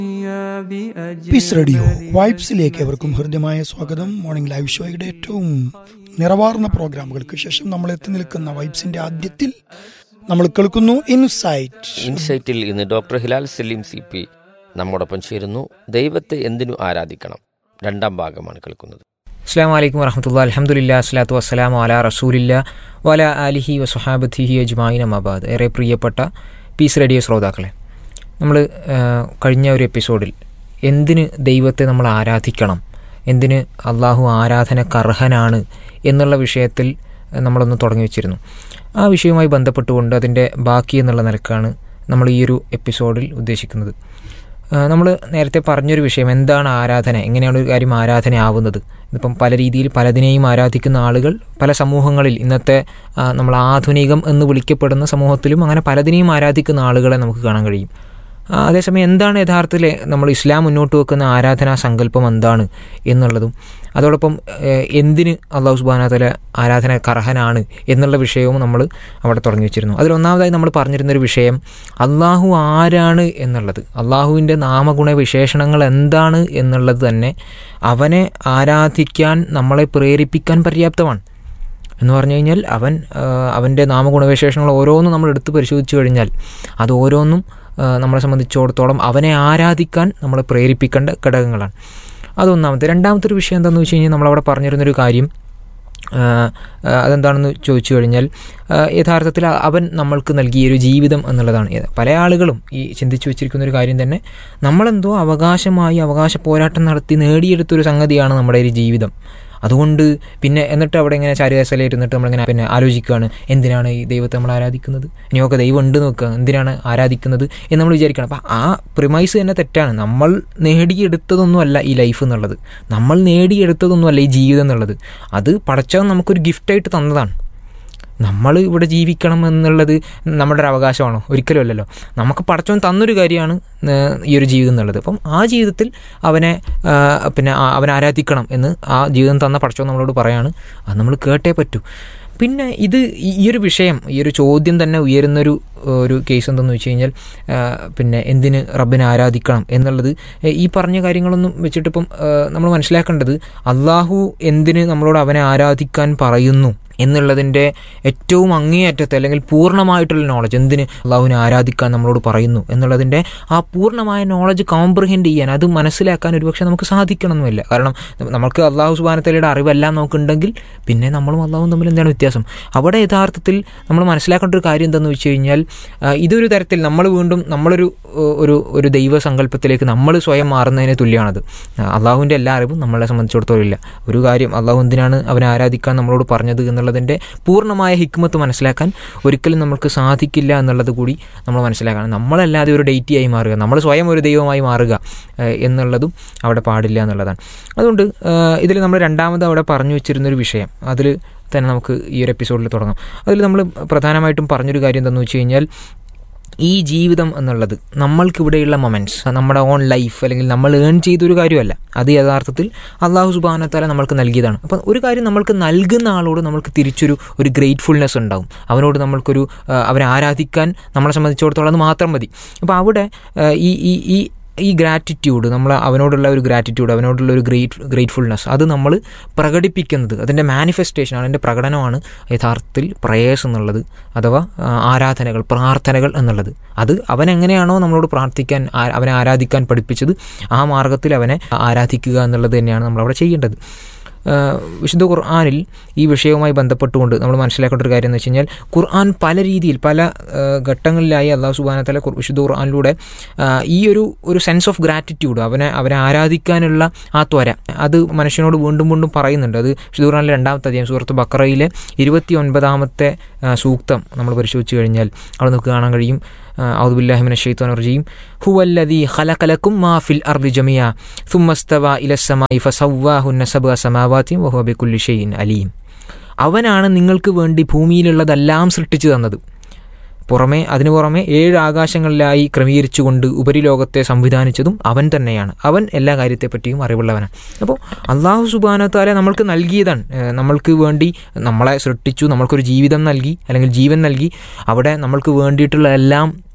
piece radio വൈബ്സിലേക്ക് എവർക്കും ഹൃദ്യമായ സ്വാഗതം morning live ഷോയുടെ ഏറ്റവും നിറവാർന്ന പ്രോഗ്രാമുകൾക്ക് ശേഷം നമ്മൾ എത്തി നിൽക്കുന്ന വൈബ്സിന്റെ ആദ്യത്തിൽ നമ്മൾ കേൾക്കുന്നു ഇൻസൈറ്റ് ഇൻസൈറ്റിൽ ഇന്ന് doctor Hilal Saleem C P നമ്മോടൊപ്പം ചേരുന്നു ദൈവത്തെ എന്തിനു ആരാധിക്കണം രണ്ടാം ഭാഗമാണ് കേൾക്കുന്നത് അസ്സാം വലൈക്കും വറഹമത്തുള്ള അലഹമുല്ല അസ്ലാത്തു വസ്സലാം അല റസൂലില്ല വല അലിഹി വസുഹാബത്തിഹി അജ്മായിൻ അമാബാദ് ഏറെ പ്രിയപ്പെട്ട പീസ് റേഡിയോ ശ്രോതാക്കളെ നമ്മൾ കഴിഞ്ഞ ഒരു എപ്പിസോഡിൽ എന്തിന് ദൈവത്തെ നമ്മൾ ആരാധിക്കണം എന്തിന് അള്ളാഹു ആരാധനക്കർഹനാണ് എന്നുള്ള വിഷയത്തിൽ നമ്മളൊന്ന് തുടങ്ങി വെച്ചിരുന്നു ആ വിഷയവുമായി ബന്ധപ്പെട്ടുകൊണ്ട് അതിൻ്റെ ബാക്കി എന്നുള്ള നിലക്കാണ് നമ്മൾ ഈ ഒരു എപ്പിസോഡിൽ ഉദ്ദേശിക്കുന്നത് നമ്മൾ നേരത്തെ പറഞ്ഞൊരു വിഷയം എന്താണ് ആരാധന എങ്ങനെയാണ് ഒരു കാര്യം ആരാധന ആവുന്നത് ഇതിപ്പം പല രീതിയിൽ പലതിനെയും ആരാധിക്കുന്ന ആളുകൾ പല സമൂഹങ്ങളിൽ ഇന്നത്തെ ആ, നമ്മൾ ആധുനികം എന്ന് വിളിക്കപ്പെടുന്ന സമൂഹത്തിലും അങ്ങനെ പലതിനെയും ആരാധിക്കുന്ന ആളുകളെ നമുക്ക് കാണാൻ കഴിയും ആ, അതേസമയം എന്താണ് യഥാർത്ഥത്തിൽ നമ്മൾ ഇസ്ലാം മുന്നോട്ട് വെക്കുന്ന ആരാധനാ സങ്കല്പം എന്താണ് എന്നുള്ളതും അതോടൊപ്പം ഏഹ്, എന്തിന് അള്ളാഹു സുബാനത്തല ആരാധന കർഹനാണ് എന്നുള്ള വിഷയവും നമ്മൾ അവിടെ തുടങ്ങി വെച്ചിരുന്നു അതിലൊന്നാമതായി നമ്മൾ പറഞ്ഞിരുന്നൊരു വിഷയം അള്ളാഹു ആരാണ് എന്നുള്ളത് അള്ളാഹുവിൻ്റെ നാമഗുണ വിശേഷണങ്ങൾ എന്താണ് എന്നുള്ളത് തന്നെ അവനെ ആരാധിക്കാൻ നമ്മളെ പ്രേരിപ്പിക്കാൻ പര്യാപ്തമാണ് എന്ന് പറഞ്ഞു കഴിഞ്ഞാൽ അവൻ ആ, അവൻ്റെ നാമഗുണവിശേഷങ്ങൾ ഓരോന്നും നമ്മൾ എടുത്ത് പരിശോധിച്ചു കഴിഞ്ഞാൽ അത് ഓരോന്നും ആ, നമ്മളെ സംബന്ധിച്ചിടത്തോളം അവനെ ആരാധിക്കാൻ നമ്മളെ പ്രേരിപ്പിക്കേണ്ട ഘടകങ്ങളാണ് അതൊന്നാമത്തെ രണ്ടാമത്തെ ഒരു വിഷയം എന്താണെന്ന് വെച്ച് കഴിഞ്ഞാൽ നമ്മളവിടെ പറഞ്ഞിരുന്നൊരു കാര്യം ആ, ആ, അതെന്താണെന്ന് ചോദിച്ചു കഴിഞ്ഞാൽ ആ, യഥാർത്ഥത്തിൽ അവൻ നമ്മൾക്ക് നൽകിയ ഒരു ജീവിതം എന്നുള്ളതാണ് ഏത് പല ആളുകളും ഈ ചിന്തിച്ചു വെച്ചിരിക്കുന്ന ഒരു കാര്യം തന്നെ നമ്മളെന്തോ അവകാശമായി അവകാശ പോരാട്ടം നടത്തി നേടിയെടുത്തൊരു സംഗതിയാണ് നമ്മുടെ ഒരു ജീവിതം അതുകൊണ്ട് പിന്നെ എന്നിട്ട് അവിടെ ഇങ്ങനെ ചാരിദാസല ഇരുന്നിട്ട് നമ്മളിങ്ങനെ പിന്നെ ആലോചിക്കുകയാണ് എന്തിനാണ് ഈ ദൈവത്തെ നമ്മൾ ആരാധിക്കുന്നത് ഇനിയൊക്കെ ദൈവം ഉണ്ട് നോക്കുക എന്തിനാണ് ആരാധിക്കുന്നത് എന്ന് നമ്മൾ വിചാരിക്കണം അപ്പം ആ പ്രിമൈസ് തന്നെ തെറ്റാണ് നമ്മൾ നേടിയെടുത്തതൊന്നുമല്ല ഈ ലൈഫ് എന്നുള്ളത് നമ്മൾ നേടിയെടുത്തതൊന്നുമല്ല ഈ ജീവിതം എന്നുള്ളത് അത് പടച്ചവൻ നമുക്കൊരു ഗിഫ്റ്റായിട്ട് തന്നതാണ് നമ്മൾ ഇവിടെ ജീവിക്കണം എന്നുള്ളത് നമ്മുടെ ഒരു അവകാശമാണോ ഒരിക്കലും അല്ലല്ലോ നമുക്ക് പടച്ചവൻ തന്നൊരു കാര്യമാണ് ഏഹ്, ഈ ഒരു ജീവിതം എന്നുള്ളത് അപ്പം ആ ജീവിതത്തിൽ അവനെ ആ, പിന്നെ ആ- അവനെ ആരാധിക്കണം എന്ന് ആ ജീവിതം തന്ന പടച്ചവൻ നമ്മളോട് പറയാണ് അത് നമ്മൾ കേട്ടേ പറ്റൂ പിന്നെ ഇത് ഈ- ഈ ഒരു വിഷയം ഈ ഒരു ചോദ്യം തന്നെ ഉയരുന്നൊരു ഒരു കേസ് എന്തെന്ന് വെച്ച് കഴിഞ്ഞാൽ ആ, പിന്നെ എന്തിന് റബ്ബിനെ ആരാധിക്കണം എന്നുള്ളത് ഏ, ഈ പറഞ്ഞ കാര്യങ്ങളൊന്നും വെച്ചിട്ടിപ്പം നമ്മൾ മനസ്സിലാക്കേണ്ടത് അള്ളാഹു എന്തിന് നമ്മളോട് അവനെ ആരാധിക്കാൻ പറയുന്നു എന്നുള്ളതിൻ്റെ ഏറ്റവും അങ്ങേയറ്റത്തെ അല്ലെങ്കിൽ പൂർണ്ണമായിട്ടുള്ള നോളജ് എന്തിന് അള്ളാഹുവിനെ ആരാധിക്കാൻ നമ്മളോട് പറയുന്നു എന്നുള്ളതിൻ്റെ ആ പൂർണ്ണമായ നോളജ് കോംപ്രിഹെൻഡ് ചെയ്യാൻ അത് മനസ്സിലാക്കാൻ ഒരുപക്ഷെ നമുക്ക് സാധിക്കണമെന്നില്ല കാരണം നമുക്ക് അള്ളാഹു സുബാനത്തലയുടെ അറിവെല്ലാം നമുക്കുണ്ടെങ്കിൽ പിന്നെ നമ്മളും അള്ളാഹും തമ്മിൽ എന്താണ് വ്യത്യാസം അവിടെ യഥാർത്ഥത്തിൽ നമ്മൾ മനസ്സിലാക്കേണ്ട ഒരു കാര്യം എന്താണെന്ന് വെച്ച് കഴിഞ്ഞാൽ ആ, ഇതൊരു തരത്തിൽ നമ്മൾ വീണ്ടും നമ്മളൊരു ഏഹ്, ഒരു ഒരു ദൈവസങ്കല്പത്തിലേക്ക് നമ്മൾ സ്വയം മാറുന്നതിന് തുല്യമാണത് അള്ളാഹുവിൻ്റെ എല്ലാ അറിവും നമ്മളെ സംബന്ധിച്ചിടത്തോളം ഇല്ല ഒരു കാര്യം അള്ളാഹു എന്തിനാണ് അവനെ ആരാധിക്കാൻ നമ്മളോട് പറഞ്ഞത് എന്നുള്ളതിൻ്റെ പൂർണ്ണമായ ഹിക്മത്ത് മനസ്സിലാക്കാൻ ഒരിക്കലും നമുക്ക് സാധിക്കില്ല എന്നുള്ളത് കൂടി നമ്മൾ മനസ്സിലാക്കണം നമ്മളല്ലാതെ ഒരു ഡേറ്റിയായി മാറുക നമ്മൾ സ്വയം ഒരു ദൈവമായി മാറുക ഏഹ്, എന്നുള്ളതും അവിടെ പാടില്ല എന്നുള്ളതാണ് അതുകൊണ്ട് ഇതിൽ നമ്മൾ രണ്ടാമത് അവിടെ പറഞ്ഞു വെച്ചിരുന്നൊരു വിഷയം അതിൽ തന്നെ നമുക്ക് ഈ ഒരു എപ്പിസോഡിൽ തുടങ്ങാം അതിൽ നമ്മൾ പ്രധാനമായിട്ടും പറഞ്ഞൊരു കാര്യം എന്താണെന്ന് വെച്ച് കഴിഞ്ഞാൽ ഈ ജീവിതം എന്നുള്ളത് നമ്മൾക്കിവിടെയുള്ള മൊമെൻറ്റ്സ് നമ്മുടെ ഓൺ ലൈഫ് അല്ലെങ്കിൽ നമ്മൾ ഏൺ ചെയ്തൊരു കാര്യമല്ല അത് യഥാർത്ഥത്തിൽ അള്ളാഹു സുബാനത്താല നമ്മൾക്ക് നൽകിയതാണ് അപ്പം ഒരു കാര്യം നമ്മൾക്ക് നൽകുന്ന ആളോട് നമ്മൾക്ക് തിരിച്ചൊരു ഒരു ഗ്രേറ്റ്ഫുൾനെസ് ഉണ്ടാവും അവനോട് നമ്മൾക്കൊരു ആ, അവനെ ആരാധിക്കാൻ നമ്മളെ സംബന്ധിച്ചിടത്തോളം അത് മാത്രം മതി അപ്പോൾ അവിടെ ആ, ഈ ഈ ഈ ഈ ഗ്രാറ്റിറ്റ്യൂഡ് നമ്മൾ അവനോടുള്ള ഒരു ഗ്രാറ്റിറ്റ്യൂഡ് അവനോടുള്ള ഒരു ഗ്രേറ്റ് ഗ്രേറ്റ്ഫുൾനെസ് അത് നമ്മൾ പ്രകടിപ്പിക്കുന്നത് അതിൻ്റെ മാനിഫെസ്റ്റേഷൻ അതിൻ്റെ പ്രകടനമാണ് യഥാർത്ഥത്തിൽ പ്രയേഴ്സ് എന്നുള്ളത് അഥവാ ആ, ആരാധനകൾ പ്രാർത്ഥനകൾ എന്നുള്ളത് അത് അവൻ എങ്ങനെയാണോ നമ്മളോട് പ്രാർത്ഥിക്കാൻ ആ- അവനെ ആരാധിക്കാൻ പഠിപ്പിച്ചത് ആ മാർഗത്തിൽ അവനെ ആരാധിക്കുക എന്നുള്ളത് തന്നെയാണ് നമ്മളവിടെ ചെയ്യേണ്ടത് ആ, വിശുദ്ധ ഖുർആാനിൽ ഈ വിഷയവുമായി ബന്ധപ്പെട്ടുകൊണ്ട് നമ്മൾ മനസ്സിലാക്കേണ്ട ഒരു കാര്യം എന്ന് വെച്ച് കഴിഞ്ഞാൽ ഖുർആൻ പല രീതിയിൽ പല ആ, ഘട്ടങ്ങളിലായി അള്ളാഹു സുബാനത്തല വിശുദ്ധ ഖുർആാനിലൂടെ ആ, ഈ ഒരു ഒരു സെൻസ് ഓഫ് ഗ്രാറ്റിറ്റ്യൂഡ് അവനെ അവനെ ആരാധിക്കാനുള്ള ആ ത്വര അത് മനുഷ്യനോട് വീണ്ടും വീണ്ടും പറയുന്നുണ്ട് അത് വിശുദ്ധ ഖുർആാനിലെ രണ്ടാമത്തെ അധ്യായം സുഹൃത്ത് ബക്കറയിലെ ഇരുപത്തി ഒൻപതാമത്തെ ആ, സൂക്തം നമ്മൾ പരിശോധിച്ച് കഴിഞ്ഞാൽ അവിടെ നമുക്ക് കാണാൻ കഴിയും ഔദുബില്ലാഹിമിൻ ഷെയ്ത്താൻ റജീം ഹുവല്ലദി ഖലഖലക്കും മാ ഫിൽ അർദി ജമിയ സുമ്മസ്തവ ഇലസ്സമായി ഫസവ്വാഹുന്ന സബ്അ സമാവാതി വഹുവ ബികുല്ലി ഷൈഇൻ അലീം അവനാണ് നിങ്ങൾക്ക് വേണ്ടി ഭൂമിയിലുള്ളതെല്ലാം സൃഷ്ടിച്ചു തന്നത് പുറമെ അതിനു പുറമെ ഏഴ് ആകാശങ്ങളിലായി ക്രമീകരിച്ചുകൊണ്ട് ഉപരിലോകത്തെ സംവിധാനിച്ചതും അവൻ തന്നെയാണ് അവൻ എല്ലാ കാര്യത്തെപ്പറ്റിയും അറിവുള്ളവനാണ് അപ്പോൾ അള്ളാഹു സുബാനത്താലെ നമ്മൾക്ക് നൽകിയതാണ് ഏഹ് നമ്മൾക്ക് വേണ്ടി നമ്മളെ സൃഷ്ടിച്ചു നമ്മൾക്കൊരു ജീവിതം നൽകി അല്ലെങ്കിൽ ജീവൻ നൽകി അവിടെ നമ്മൾക്ക് വേണ്ടിയിട്ടുള്ള എല്ലാം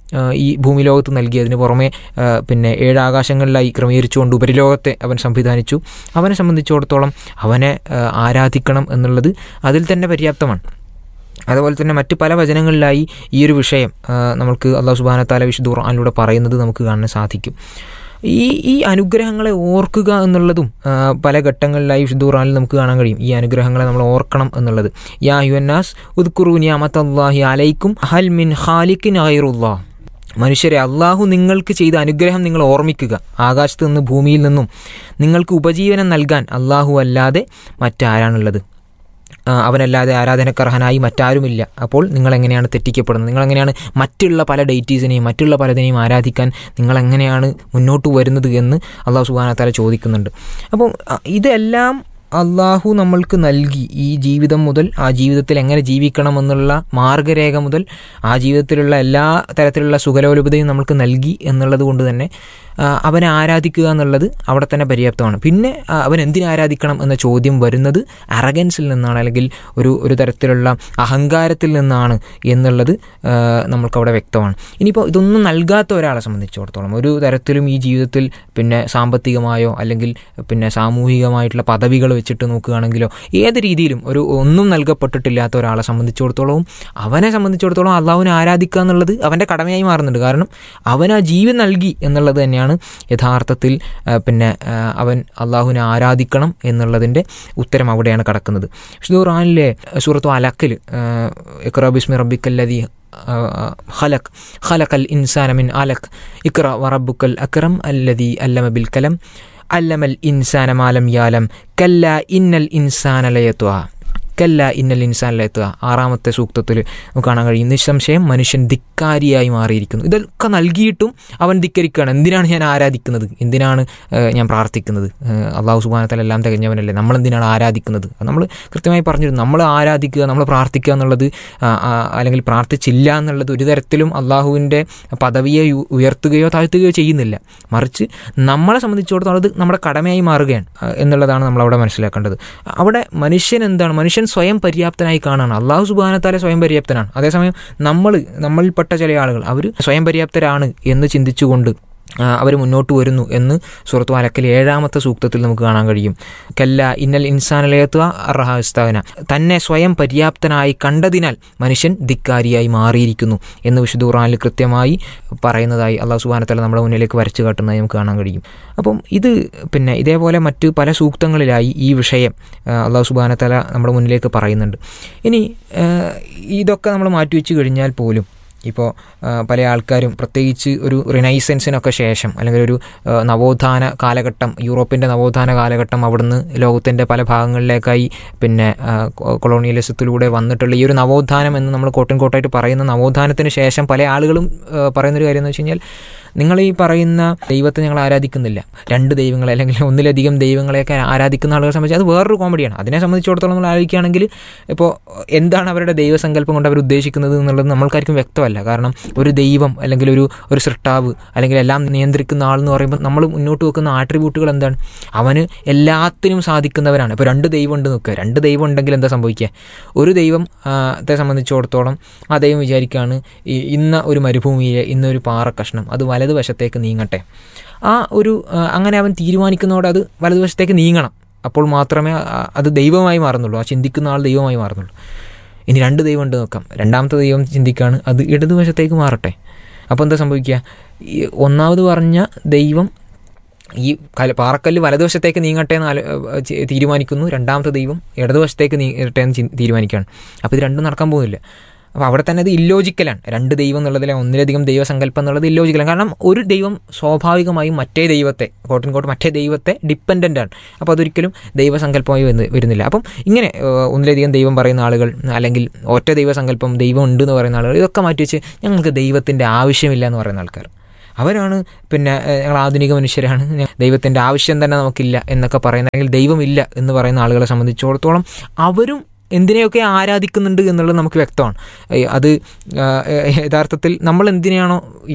ആ, ഈ ഭൂമി ലോകത്ത് നൽകി അതിന് പുറമെ ആ, പിന്നെ ഏഴ് ആകാശങ്ങളിലായി ക്രമീകരിച്ചുകൊണ്ട് ഉപരിലോകത്തെ അവൻ സംവിധാനിച്ചു അവനെ സംബന്ധിച്ചിടത്തോളം അവനെ ആ, ആരാധിക്കണം എന്നുള്ളത് അതിൽ തന്നെ പര്യാപ്തമാണ് അതുപോലെ തന്നെ മറ്റ് പല വചനങ്ങളിലായി ഈ ഒരു വിഷയം ആ, നമുക്ക് അള്ളാഹു സുബാന താല വിശുദ്ധ ഖുർആനിലൂടെ പറയുന്നത് നമുക്ക് കാണാൻ സാധിക്കും ഈ ഈ അനുഗ്രഹങ്ങളെ ഓർക്കുക എന്നുള്ളതും ആ, പല ഘട്ടങ്ങളിലായി വിശുദ്ധ ഖുർആനിൽ നമുക്ക് കാണാൻ കഴിയും ഈ അനുഗ്രഹങ്ങളെ നമ്മൾ ഓർക്കണം എന്നുള്ളത് യാ യുവന്നാസ് ഉദ്ഖുറു നിയമത്തല്ലാഹി അലൈക്കും ഹൽ മിൻ ഖാലിക്കിൻ ഖൈറുല്ലാ മനുഷ്യരെ അള്ളാഹു നിങ്ങൾക്ക് ചെയ്ത അനുഗ്രഹം നിങ്ങൾ ഓർമ്മിക്കുക ആകാശത്ത് നിന്ന് ഭൂമിയിൽ നിന്നും നിങ്ങൾക്ക് ഉപജീവനം നൽകാൻ അള്ളാഹു അല്ലാതെ മറ്റാരാണുള്ളത് ആ, അവനല്ലാതെ ആരാധനക്കർഹനായി മറ്റാരുമില്ല അപ്പോൾ നിങ്ങൾ എങ്ങനെയാണ് തെറ്റിക്കപ്പെടുന്നത് നിങ്ങൾ എങ്ങനെയാണ് മറ്റുള്ള പല ഡേറ്റീസിനെയും മറ്റുള്ള പലതിനെയും ആരാധിക്കാൻ നിങ്ങൾ എങ്ങനെയാണ് മുന്നോട്ട് വരുന്നത് എന്ന് അള്ളാഹു സുബാനത്താല ചോദിക്കുന്നുണ്ട് അപ്പം അ, ഇതെല്ലാം അള്ളാഹു നമ്മൾക്ക് നൽകി ഈ ജീവിതം മുതൽ ആ ജീവിതത്തിൽ എങ്ങനെ ജീവിക്കണമെന്നുള്ള മാർഗരേഖ മുതൽ ആ ജീവിതത്തിലുള്ള എല്ലാ തരത്തിലുള്ള സുഖലോലുപതയും നമ്മൾക്ക് നൽകി എന്നുള്ളത് കൊണ്ട് തന്നെ ആ, അവനെ ആരാധിക്കുക എന്നുള്ളത് അവിടെ തന്നെ പര്യാപ്തമാണ് പിന്നെ ആ, അവൻ എന്തിനെ ആരാധിക്കണം എന്ന ചോദ്യം വരുന്നത് അറഗൻസിൽ നിന്നാണ് അല്ലെങ്കിൽ ഒരു ഒരു തരത്തിലുള്ള അഹങ്കാരത്തിൽ നിന്നാണ് എന്നുള്ളത് ആ, നമ്മൾക്കവിടെ വ്യക്തമാണ് ഇനിയിപ്പോൾ ഇതൊന്നും നൽകാത്ത ഒരാളെ സംബന്ധിച്ചിടത്തോളം ഒരു തരത്തിലും ഈ ജീവിതത്തിൽ പിന്നെ സാമ്പത്തികമായോ അല്ലെങ്കിൽ പിന്നെ സാമൂഹികമായിട്ടുള്ള പദവികൾ വെച്ചിട്ട് നോക്കുകയാണെങ്കിലോ ഏത് രീതിയിലും ഒരു ഒന്നും നൽകപ്പെട്ടിട്ടില്ലാത്ത ഒരാളെ സംബന്ധിച്ചിടത്തോളവും അവനെ സംബന്ധിച്ചിടത്തോളം അള്ളാഹുവിനെ ആരാധിക്കുക എന്നുള്ളത് അവൻ്റെ കടമയായി മാറുന്നുണ്ട് കാരണം അവൻ ആ ജീവൻ നൽകി എന്നുള്ളത് തന്നെയാണ് യഥാർത്ഥത്തിൽ ആ, പിന്നെ ആ, അവൻ അള്ളാഹുവിനെ ആരാധിക്കണം എന്നുള്ളതിൻ്റെ ഉത്തരം അവിടെയാണ് കിടക്കുന്നത് വിശുദ്ധ ഖുർആനിലെ സൂറത്തു അലക്കിൽ ഇക്ര ബിസ്മി റബ്ബിക്കല്ലതി ഖലഖ് ഖലഖൽ ഇൻസാന മിൻ അലഖ് ഇക്ര വറബ്ബുക്കൽ അക്രം അല്ലതി അല്ലമ ബിൽ കലം അല്ലമൽ ഇൻസാന മാലം യാലം കല്ല ഇന്നൽ ഇൻസാന ലയത്വ കല്ല ഇന്നൽ ഇൻസാനിലെത്തുക ആറാമത്തെ സൂക്തത്തിൽ നമുക്ക് കാണാൻ കഴിയും നിസ്സംശയം മനുഷ്യൻ ധിക്കാരിയായി മാറിയിരിക്കുന്നു ഇതൊക്കെ നൽകിയിട്ടും അവൻ ധിക്കരിക്കുകയാണ് എന്തിനാണ് ഞാൻ ആരാധിക്കുന്നത് എന്തിനാണ് ഏഹ്, ഞാൻ പ്രാർത്ഥിക്കുന്നത് ഏഹ്, അള്ളാഹു സുബാനത്തലെല്ലാം തികഞ്ഞവനല്ലേ നമ്മൾ എന്തിനാണ് ആരാധിക്കുന്നത് അത് നമ്മൾ കൃത്യമായി പറഞ്ഞിരുന്നു നമ്മൾ ആരാധിക്കുക നമ്മൾ പ്രാർത്ഥിക്കുക എന്നുള്ളത് ആ, ആ, അല്ലെങ്കിൽ പ്രാർത്ഥിച്ചില്ല എന്നുള്ളത് ഒരു തരത്തിലും അള്ളാഹുവിൻ്റെ പദവിയെ ഉ- ഉയർത്തുകയോ താഴ്ത്തുകയോ ചെയ്യുന്നില്ല മറിച്ച് നമ്മളെ സംബന്ധിച്ചിടത്തോളം അത് നമ്മുടെ കടമയായി മാറുകയാണ് ആ, എന്നുള്ളതാണ് നമ്മളവിടെ മനസ്സിലാക്കേണ്ടത് അവിടെ മനുഷ്യൻ എന്താണ് മനുഷ്യൻ സ്വയം പര്യാപ്തനായി കാണാണ് അള്ളാഹു സുബാനത്താലെ സ്വയം പര്യാപ്തനാണ് അതേസമയം നമ്മൾ നമ്മളിൽപ്പെട്ട ചില ആളുകൾ അവർ സ്വയം പര്യാപ്തരാണ് എന്ന് ചിന്തിച്ചുകൊണ്ട് അവർ മുന്നോട്ട് വരുന്നു എന്ന് സുഹൃത്തു അലക്കൽ ഏഴാമത്തെ സൂക്തത്തിൽ നമുക്ക് കാണാൻ കഴിയും കല്ല ഇന്നൽ ഇൻസാനലയത്വ അർഹാസ്താവന തന്നെ സ്വയം പര്യാപ്തനായി കണ്ടതിനാൽ മനുഷ്യൻ ധിക്കാരിയായി മാറിയിരിക്കുന്നു എന്ന് വിശുദ്ധ ഖുർആനിൽ കൃത്യമായി പറയുന്നതായി അള്ളാഹു സുബാനത്തല നമ്മുടെ മുന്നിലേക്ക് വരച്ചു കാട്ടുന്നതായി നമുക്ക് കാണാൻ കഴിയും അപ്പം ഇത് പിന്നെ ഇതേപോലെ മറ്റ് പല സൂക്തങ്ങളിലായി ഈ വിഷയം ആ, അള്ളാഹു സുബാനത്തല നമ്മുടെ മുന്നിലേക്ക് പറയുന്നുണ്ട് ഇനി ആ, ഇതൊക്കെ നമ്മൾ മാറ്റിവെച്ച് കഴിഞ്ഞാൽ പോലും ഇപ്പോൾ പല ആൾക്കാരും പ്രത്യേകിച്ച് ഒരു റിനൈസൻസിനൊക്കെ ശേഷം അല്ലെങ്കിൽ ഒരു ആ, നവോത്ഥാന കാലഘട്ടം യൂറോപ്പിൻ്റെ നവോത്ഥാന കാലഘട്ടം അവിടുന്ന് ലോകത്തിൻ്റെ പല ഭാഗങ്ങളിലേക്കായി പിന്നെ ആ, കൊ- കൊളോണിയലിസത്തിലൂടെ വന്നിട്ടുള്ള ഈ ഒരു നവോത്ഥാനം എന്ന് നമ്മൾ കോട്ടൻ കോട്ടായിട്ട് പറയുന്ന നവോത്ഥാനത്തിന് ശേഷം പല ആളുകളും ആ, പറയുന്നൊരു കാര്യം എന്ന് വെച്ച് കഴിഞ്ഞാൽ നിങ്ങൾ ഈ പറയുന്ന ദൈവത്തെ ഞങ്ങൾ ആരാധിക്കുന്നില്ല രണ്ട് ദൈവങ്ങളെ അല്ലെങ്കിൽ ഒന്നിലധികം ദൈവങ്ങളെയൊക്കെ ആരാധിക്കുന്ന ആളുകളെ സംബന്ധിച്ച് അത് വേറൊരു കോമഡിയാണ് അതിനെ സംബന്ധിച്ചിടത്തോളം നമ്മൾ ആലോചിക്കുകയാണെങ്കിൽ ഇപ്പോൾ എന്താണ് അവരുടെ ദൈവസങ്കല്പം കൊണ്ട് അവർ ഉദ്ദേശിക്കുന്നത് എന്നുള്ളത് നമ്മൾക്കാർക്കും വ്യക്തമല്ല കാരണം ഒരു ദൈവം അല്ലെങ്കിൽ ഒരു ഒരു സൃഷ്ടാവ് അല്ലെങ്കിൽ എല്ലാം നിയന്ത്രിക്കുന്ന ആൾ എന്ന് പറയുമ്പോൾ നമ്മൾ മുന്നോട്ട് വെക്കുന്ന ആട്രിബ്യൂട്ടുകൾ എന്താണ് അവന് എല്ലാത്തിനും സാധിക്കുന്നവരാണ് ഇപ്പോൾ രണ്ട് ദൈവം ഉണ്ട് നോക്കുക രണ്ട് ദൈവം ഉണ്ടെങ്കിൽ എന്താ സംഭവിക്കുക ഒരു ദൈവം ആ, ത്തെ സംബന്ധിച്ചിടത്തോളം ആ ദൈവം വിചാരിക്കുകയാണ് ഈ ഇന്ന ഒരു മരുഭൂമിയിലെ ഇന്നൊരു പാറ കഷ്ണം അത് വലതുവശത്തേക്ക് നീങ്ങട്ടെ ആ ഒരു ആ, അങ്ങനെ അവൻ തീരുമാനിക്കുന്നതോടെ അത് വലതുവശത്തേക്ക് നീങ്ങണം അപ്പോൾ മാത്രമേ ആ, അത് ദൈവമായി മാറുന്നുള്ളൂ ആ ചിന്തിക്കുന്ന ആൾ ദൈവമായി മാറുന്നുള്ളൂ ഇനി രണ്ട് ദൈവം ഉണ്ട് നോക്കാം രണ്ടാമത്തെ ദൈവം ചിന്തിക്കുകയാണ് അത് ഇടതുവശത്തേക്ക് മാറട്ടെ അപ്പോൾ എന്താ സംഭവിക്കുക ഈ ഒന്നാമത് പറഞ്ഞ ദൈവം ഈ കല പാറക്കല്ല് വലതുവശത്തേക്ക് നീങ്ങട്ടെ എന്ന് ആലോ- ഏഹ് ചെ- തീരുമാനിക്കുന്നു രണ്ടാമത്തെ ദൈവം ഇടതുവശത്തേക്ക് നീങ്ങട്ടെ എന്ന് ചി- തീരുമാനിക്കുകയാണ് അപ്പോൾ ഇത് രണ്ടും നടക്കാൻ പോകുന്നില്ല അപ്പോൾ അവിടെ തന്നെ അത് ഇല്ലോജിക്കലാണ് രണ്ട് ദൈവം എന്നുള്ളതിലെ ഒന്നിലധികം ദൈവസങ്കല്പം എന്നുള്ളത് ഇല്ലോജിക്കലാണ് കാരണം ഒരു ദൈവം സ്വാഭാവികമായും മറ്റേ ദൈവത്തെ കോട്ടൻ കോട്ട് മറ്റേ ദൈവത്തെ ഡിപ്പെൻഡൻ്റ് ആണ് അപ്പോൾ അതൊരിക്കലും ദൈവസങ്കല്പമായി വന്ന് വരുന്നില്ല അപ്പം ഇങ്ങനെ ഏഹ്, ഒന്നിലധികം ദൈവം പറയുന്ന ആളുകൾ അല്ലെങ്കിൽ ഒറ്റ ദൈവസങ്കല്പം ദൈവം ഉണ്ട് എന്ന് പറയുന്ന ആളുകൾ ഇതൊക്കെ മാറ്റി വെച്ച് ഞങ്ങൾക്ക് ദൈവത്തിൻ്റെ ആവശ്യമില്ല എന്ന് പറയുന്ന ആൾക്കാർ അവരാണ് പിന്നെ ഏഹ്, ഞങ്ങൾ ആധുനിക മനുഷ്യരാണ് ഞ- ദൈവത്തിൻ്റെ ആവശ്യം തന്നെ നമുക്കില്ല എന്നൊക്കെ പറയുന്ന അല്ലെങ്കിൽ ദൈവമില്ല എന്ന് പറയുന്ന ആളുകളെ സംബന്ധിച്ചിടത്തോളം അവരും എന്തിനെയൊക്കെ ആരാധിക്കുന്നുണ്ട് എന്നുള്ളത് നമുക്ക് വ്യക്തമാണ് ഏഹ് അത് ആഹ്, ഏഹ്, യഥാർത്ഥത്തിൽ നമ്മൾ എന്തിനെയാണോ ഇപ്പോൾ ഈ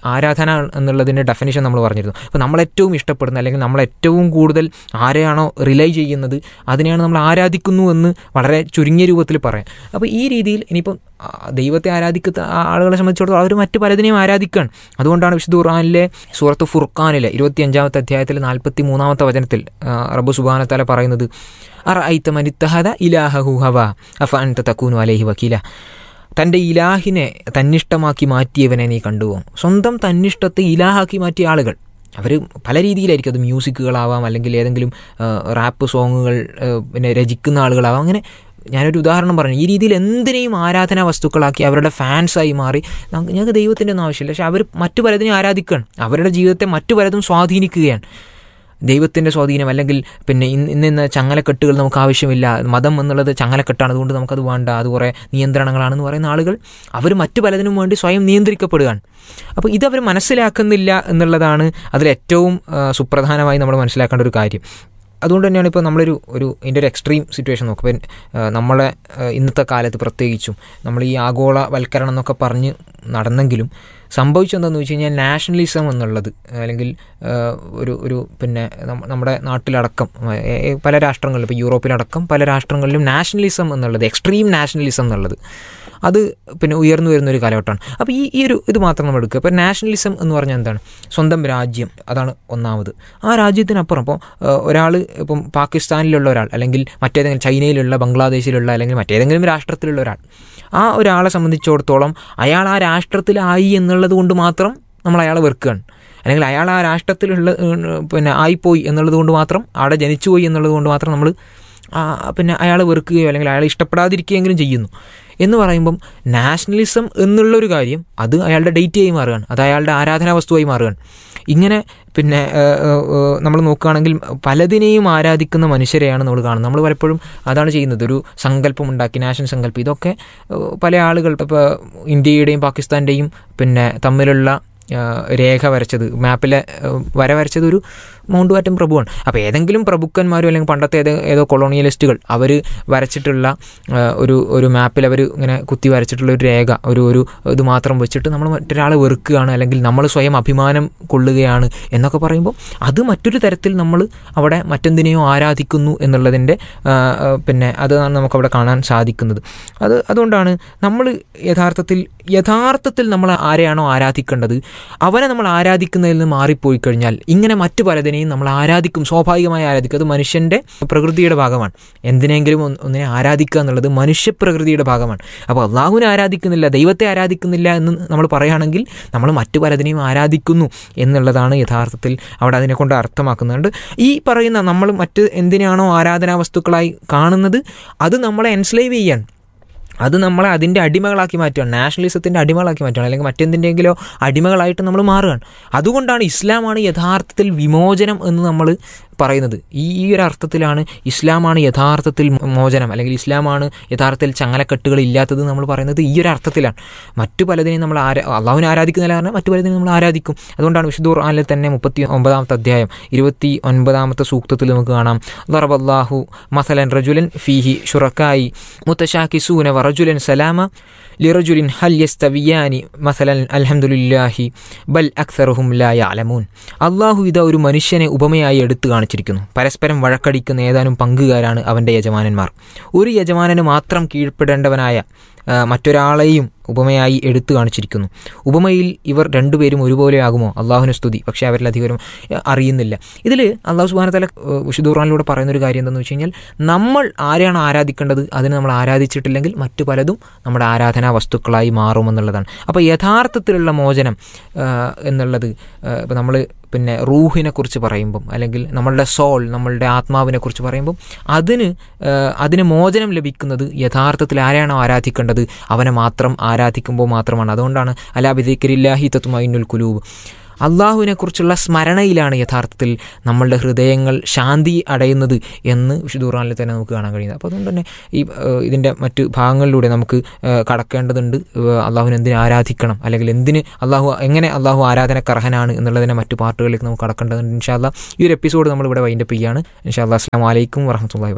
ആരാധന എന്നുള്ളതിൻ്റെ ഡെഫിനേഷൻ നമ്മൾ പറഞ്ഞിരുന്നു അപ്പോൾ നമ്മളേറ്റവും ഇഷ്ടപ്പെടുന്ന അല്ലെങ്കിൽ നമ്മളേറ്റവും കൂടുതൽ ആരെയാണോ റിലൈ ചെയ്യുന്നത് അതിനെയാണ് നമ്മൾ ആരാധിക്കുന്നു എന്ന് വളരെ ചുരുങ്ങിയ രൂപത്തിൽ പറയാം അപ്പോൾ ഈ രീതിയിൽ ഇനിയിപ്പം ആ, ദൈവത്തെ ആരാധിക്കുന്ന ആ- ആളുകളെ സംബന്ധിച്ചിടത്തോളം അവർ മറ്റു പലതിനെയും ആരാധിക്കുകയാണ് അതുകൊണ്ടാണ് വിശുദ്ധ ഖുർആനിലെ സൂറത്ത് ഫുർഖാനിലെ ഇരുപത്തി അഞ്ചാമത്തെ അധ്യായത്തിലെ നാൽപ്പത്തി മൂന്നാമത്തെ വചനത്തിൽ ആ, റബ്ബു സുബാനത്താല പറയുന്നത് അറ ഐത്ത മനിത്തഹദ ഇലാഹു ഹവ അഫ അൻത തക്കൂനു അലൈഹി വക്കീല തൻ്റെ ഇലാഹിനെ തന്നിഷ്ടമാക്കി മാറ്റിയവനെ നീ കണ്ടുപോകും സ്വന്തം തന്നിഷ്ടത്തെ ഇലാഹാക്കി മാറ്റിയ ആളുകൾ അവർ പല രീതിയിലായിരിക്കും അത് മ്യൂസിക്കുകളാവാം അല്ലെങ്കിൽ ഏതെങ്കിലും റാപ്പ് സോങ്ങുകൾ ആ, പിന്നെ രചിക്കുന്ന ആളുകളാവാം അങ്ങനെ ഞാനൊരു ഉദാഹരണം പറഞ്ഞു ഈ രീതിയിൽ എന്തിനേയും ആരാധനാ വസ്തുക്കളാക്കി അവരുടെ ഫാൻസായി മാറി ഞങ്ങ- ഞങ്ങൾക്ക് ദൈവത്തിൻ്റെ ഒന്നും ആവശ്യമില്ല പക്ഷെ അവർ മറ്റു പലതിനെയും ആരാധിക്കുകയാണ് അവരുടെ ജീവിതത്തെ മറ്റു പലതും സ്വാധീനിക്കുകയാണ് ദൈവത്തിൻ്റെ സ്വാധീനം അല്ലെങ്കിൽ പിന്നെ ഇന്ന് ഇന്ന് ഇന്ന് ചങ്ങലക്കെട്ടുകൾ നമുക്ക് ആവശ്യമില്ല മതം എന്നുള്ളത് ചങ്ങലക്കെട്ടാണ് അതുകൊണ്ട് നമുക്കത് വേണ്ട അത് കുറേ നിയന്ത്രണങ്ങളാണെന്ന് പറയുന്ന ആളുകൾ അവർ മറ്റു പലതിനും വേണ്ടി സ്വയം നിയന്ത്രിക്കപ്പെടുകയാണ് അപ്പോൾ ഇതവർ മനസ്സിലാക്കുന്നില്ല എന്നുള്ളതാണ് അതിലേറ്റവും ആ, സുപ്രധാനമായി നമ്മൾ മനസ്സിലാക്കേണ്ട ഒരു കാര്യം അതുകൊണ്ട് തന്നെയാണ് ഇപ്പോൾ നമ്മളൊരു ഒരു ഇതിൻ്റെ ഒരു എക്സ്ട്രീം സിറ്റുവേഷൻ നോക്കും ഇപ്പം ആ, നമ്മളെ ആ, ഇന്നത്തെ കാലത്ത് പ്രത്യേകിച്ചും നമ്മൾ ഈ ആഗോളവൽക്കരണം എന്നൊക്കെ പറഞ്ഞ് നടന്നെങ്കിലും സംഭവിച്ചെന്താണെന്ന് വെച്ച് കഴിഞ്ഞാൽ നാഷണലിസം എന്നുള്ളത് അല്ലെങ്കിൽ ആ, ഒരു ഒരു പിന്നെ നമ്മ- നമ്മുടെ നാട്ടിലടക്കം ആ, ഏ- ഏ- പല രാഷ്ട്രങ്ങളിലും ഇപ്പോൾ യൂറോപ്പിലടക്കം പല രാഷ്ട്രങ്ങളിലും നാഷണലിസം എന്നുള്ളത് എക്സ്ട്രീം നാഷണലിസം എന്നുള്ളത് അത് പിന്നെ ഉയർന്നു വരുന്ന ഒരു കാലഘട്ടമാണ് അപ്പോൾ ഈ ഈ ഒരു ഇത് മാത്രം നമ്മൾ എടുക്കുക ഇപ്പോൾ നാഷണലിസം എന്ന് പറഞ്ഞാൽ എന്താണ് സ്വന്തം രാജ്യം അതാണ് ഒന്നാമത് ആ രാജ്യത്തിനപ്പുറം ഇപ്പോൾ ഒരാൾ ഇപ്പം പാകിസ്ഥാനിലുള്ള ഒരാൾ അല്ലെങ്കിൽ മറ്റേതെങ്കിലും ചൈനയിലുള്ള ബംഗ്ലാദേശിലുള്ള അല്ലെങ്കിൽ മറ്റേതെങ്കിലും രാഷ്ട്രത്തിലുള്ള ഒരാൾ ആ ഒരാളെ സംബന്ധിച്ചിടത്തോളം അയാൾ ആ രാഷ്ട്രത്തിലായി എന്നുള്ളത് കൊണ്ട് മാത്രം നമ്മൾ അയാളെ വെറുക്കുകയാണ് അല്ലെങ്കിൽ അയാൾ ആ രാഷ്ട്രത്തിലുള്ള ഏഹ്, പിന്നെ ആയിപ്പോയി എന്നുള്ളത് കൊണ്ട് മാത്രം അവിടെ ജനിച്ചുപോയി എന്നുള്ളത് കൊണ്ട് മാത്രം നമ്മൾ ആ, പിന്നെ അയാളെ വെറുക്കുകയോ അല്ലെങ്കിൽ അയാളെ ഇഷ്ടപ്പെടാതിരിക്കുകയെങ്കിലും ചെയ്യുന്നു എന്ന് പറയുമ്പം നാഷണലിസം എന്നുള്ളൊരു കാര്യം അത് അയാളുടെ ഡേറ്റായി മാറുകയാണ് അത് അയാളുടെ ആരാധനാ വസ്തുവായി മാറുകയാണ് ഇങ്ങനെ പിന്നെ നമ്മൾ നോക്കുകയാണെങ്കിൽ പലതിനെയും ആരാധിക്കുന്ന മനുഷ്യരെയാണ് നമ്മൾ കാണുന്നത് നമ്മൾ പലപ്പോഴും അതാണ് ചെയ്യുന്നത് ഒരു സങ്കല്പം ഉണ്ടാക്കി നാഷണൽ സങ്കല്പം ഇതൊക്കെ ഏഹ്, പല ആളുകൾ ഇപ്പോൾ ഇന്ത്യയുടെയും പാകിസ്ഥാൻ്റെയും പിന്നെ തമ്മിലുള്ള ആ, രേഖ വരച്ചത് മാപ്പിലെ ആ, വര വരച്ചത് ഒരു മൗണ്ട് ബാറ്റൻ പ്രഭുവാണ് അപ്പോൾ ഏതെങ്കിലും പ്രഭുക്കന്മാരും അല്ലെങ്കിൽ പണ്ടത്തെ ഏതോ ഏതോ കൊളോണിയലിസ്റ്റുകൾ അവർ വരച്ചിട്ടുള്ള ആ, ഒരു ഒരു മാപ്പിൽ അവർ ഇങ്ങനെ കുത്തി വരച്ചിട്ടുള്ള ഒരു രേഖ ഒരു ഒരു ഇത് മാത്രം വെച്ചിട്ട് നമ്മൾ മറ്റൊരാളെ വെറുക്കുകയാണ് അല്ലെങ്കിൽ നമ്മൾ സ്വയം അഭിമാനം കൊള്ളുകയാണ് എന്നൊക്കെ പറയുമ്പോൾ അത് മറ്റൊരു തരത്തിൽ നമ്മൾ അവിടെ മറ്റെന്തിനെയോ ആരാധിക്കുന്നു എന്നുള്ളതിൻ്റെ ആ, ആ, പിന്നെ അതാണ് നമുക്കവിടെ കാണാൻ സാധിക്കുന്നത് അത് അതുകൊണ്ടാണ് നമ്മൾ യഥാർത്ഥത്തിൽ യഥാർത്ഥത്തിൽ നമ്മൾ ആരെയാണോ ആരാധിക്കേണ്ടത് അവനെ നമ്മൾ ആരാധിക്കുന്നതിൽ നിന്ന് മാറിപ്പോയി കഴിഞ്ഞാൽ ഇങ്ങനെ മറ്റു പലതിനെയും നമ്മൾ ആരാധിക്കും സ്വാഭാവികമായി ആരാധിക്കും അത് മനുഷ്യൻ്റെ പ്രകൃതിയുടെ ഭാഗമാണ് എന്തിനെങ്കിലും ഒന്ന് ഒന്നിനെ ആരാധിക്കുക എന്നുള്ളത് മനുഷ്യപ്രകൃതിയുടെ ഭാഗമാണ് അപ്പോൾ അള്ളാഹുവിനെ ആരാധിക്കുന്നില്ല ദൈവത്തെ ആരാധിക്കുന്നില്ല എന്ന് നമ്മൾ പറയുകയാണെങ്കിൽ നമ്മൾ മറ്റു പലതിനെയും ആരാധിക്കുന്നു എന്നുള്ളതാണ് യഥാർത്ഥത്തിൽ അവിടെ അതിനെക്കൊണ്ട് അർത്ഥമാക്കുന്നുണ്ട് ഈ പറയുന്ന നമ്മൾ മറ്റ് എന്തിനാണോ ആരാധനാ വസ്തുക്കളായി കാണുന്നത് അത് നമ്മളെ എൻസ്ലൈവ് ചെയ്യാൻ അത് നമ്മളെ അതിൻ്റെ അടിമകളാക്കി മാറ്റുകയാണ് നാഷണലിസത്തിൻ്റെ അടിമകളാക്കി മാറ്റുകയാണ് അല്ലെങ്കിൽ മറ്റെന്തിൻ്റെങ്കിലോ അടിമകളായിട്ട് നമ്മൾ മാറുകയാണ് അതുകൊണ്ടാണ് ഇസ്ലാമാണ് യഥാർത്ഥത്തിൽ വിമോചനം എന്ന് നമ്മൾ പറയുന്നത് ഈ ഈ ഒരു അർത്ഥത്തിലാണ് ഇസ്ലാമാണ് യഥാർത്ഥത്തിൽ മോചനം അല്ലെങ്കിൽ ഇസ്ലാമാണ് യഥാർത്ഥത്തിൽ ചങ്ങലക്കെട്ടുകൾ ഇല്ലാത്തത് നമ്മൾ പറയുന്നത് ഈ ഒരു അർത്ഥത്തിലാണ് മറ്റു പലതിനെയും നമ്മൾ ആരാ അള്ളാഹുവിനെ ആരാധിക്കുന്നില്ല പറഞ്ഞാൽ മറ്റു പലതിനെയും നമ്മൾ ആരാധിക്കും അതുകൊണ്ടാണ് വിശുദ്ധ ഖുർആനിൽ തന്നെ മുപ്പത്തി ഒമ്പതാമത്തെ അധ്യായം ഇരുപത്തി ഒൻപതാമത്തെ സൂക്തത്തിൽ നമുക്ക് കാണാം ലറബല്ലാഹു മസലൻ റജുലൻ ഫീഹി ഷുറക്കായി മുത്തശാക്കിസൂന വറജുലൻ സലാമ ലിറജുലിൻ ഹൽ യസ്തവിയാനി മസലൻ അൽഹംദുലില്ലാഹി ബൽ അക്സറുഹും ലാ യഅലമൂൻ അള്ളാഹു ഇതാ ഒരു മനുഷ്യനെ ഉപമയായി എടുത്തു കാണിച്ചിരിക്കുന്നു പരസ്പരം വഴക്കടിക്കുന്ന ഏതാനും പങ്കുകാരാണ് അവൻ്റെ യജമാനന്മാർ ഒരു യജമാനന് മാത്രം കീഴ്പ്പെടേണ്ടവനായ ആ, മറ്റൊരാളെയും ഉപമയായി എടുത്തു കാണിച്ചിരിക്കുന്നു ഉപമയിൽ ഇവർ രണ്ടുപേരും ഒരുപോലെ ആകുമോ അള്ളാഹുവിന് സ്തുതി പക്ഷേ അവരിലധികം അറിയുന്നില്ല ഇതിൽ അള്ളാഹു സുബാനത്തല വിശുദ്ധ ഖുർആനിലൂടെ പറയുന്നൊരു കാര്യം എന്താണെന്ന് വെച്ച് കഴിഞ്ഞാൽ നമ്മൾ ആരെയാണ് ആരാധിക്കേണ്ടത് അതിന് നമ്മൾ ആരാധിച്ചിട്ടില്ലെങ്കിൽ മറ്റു പലതും നമ്മുടെ ആരാധനാ വസ്തുക്കളായി മാറുമെന്നുള്ളതാണ് അപ്പോൾ യഥാർത്ഥത്തിലുള്ള മോചനം ആ, എന്നുള്ളത് ഇപ്പോൾ നമ്മൾ പിന്നെ റൂഹിനെ കുറിച്ച് പറയുമ്പം അല്ലെങ്കിൽ നമ്മളുടെ സോൾ നമ്മളുടെ ആത്മാവിനെ കുറിച്ച് പറയുമ്പം അതിന് ആ, അതിന് മോചനം ലഭിക്കുന്നത് യഥാർത്ഥത്തിൽ ആരെയാണോ ആരാധിക്കേണ്ടത് അവനെ മാത്രം ആരാധിക്കുമ്പോൾ മാത്രമാണ് അതുകൊണ്ടാണ് അലാ ബിദിക്കരില്ലാഹി തത്തുമൈനുൽ കുലൂബ് അള്ളാഹുവിനെ കുറിച്ചുള്ള സ്മരണയിലാണ് യഥാർത്ഥത്തിൽ നമ്മളുടെ ഹൃദയങ്ങൾ ശാന്തി അടയുന്നത് എന്ന് വിശുദ്ധ ഖുർആനിൽ തന്നെ നമുക്ക് കാണാൻ കഴിയുന്നത് അപ്പോൾ അതുകൊണ്ട് തന്നെ ഈ ഏഹ്, ഇതിൻ്റെ മറ്റ് ഭാഗങ്ങളിലൂടെ നമുക്ക് ഏഹ്, കടക്കേണ്ടതുണ്ട് ഏഹ്, അള്ളാഹുവിനെ എന്തിന് ആരാധിക്കണം അല്ലെങ്കിൽ എന്തിന് അള്ളാഹു എങ്ങനെ അള്ളാഹു ആരാധനക്കർഹനാണ് എന്നുള്ളതിനെ മറ്റു പാർട്ടുകളിലേക്ക് നമുക്ക് കടക്കേണ്ടതുണ്ട് ഇൻഷാല്ല ഈ ഒരു എപ്പിസോഡ് നമ്മളിവിടെ വൈൻഡപ്പ് ചെയ്യാണ് ഇൻഷാല്ലാ അസ്സാം വലൈക്കും വറഹമത്തല്ലാഹി വർക്കാത്തു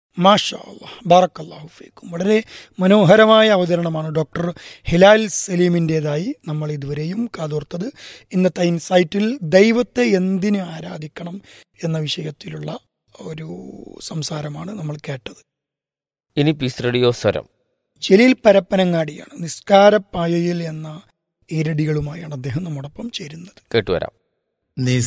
മാഷാ അല്ലാ ബാറക്കല്ലാഹു ഫീക്കും വളരെ മനോഹരമായ അവതരണമാണ് ഡോക്ടർ ഹിലാൽ സലീമിൻ്റെതായി നമ്മൾ ഇതുവരെയും കാതോർത്തത് ഇന്നത്തെ ഇൻസൈറ്റിൽ ദൈവത്തെ എന്തിന് ആരാധിക്കണം എന്ന വിഷയത്തിലുള്ള ഒരു സംസാരമാണ് നമ്മൾ കേട്ടത് ഇനി പീസ് റേഡിയോ സ്വരം ചെലിൽ പരപ്പനങ്ങാടിയാണ് നിസ്കാരപ്പായയിൽ എന്ന ഈരടികളുമായാണ് അദ്ദേഹം നമ്മോടൊപ്പം ചേരുന്നത് കേട്ടുവരാം നിസ്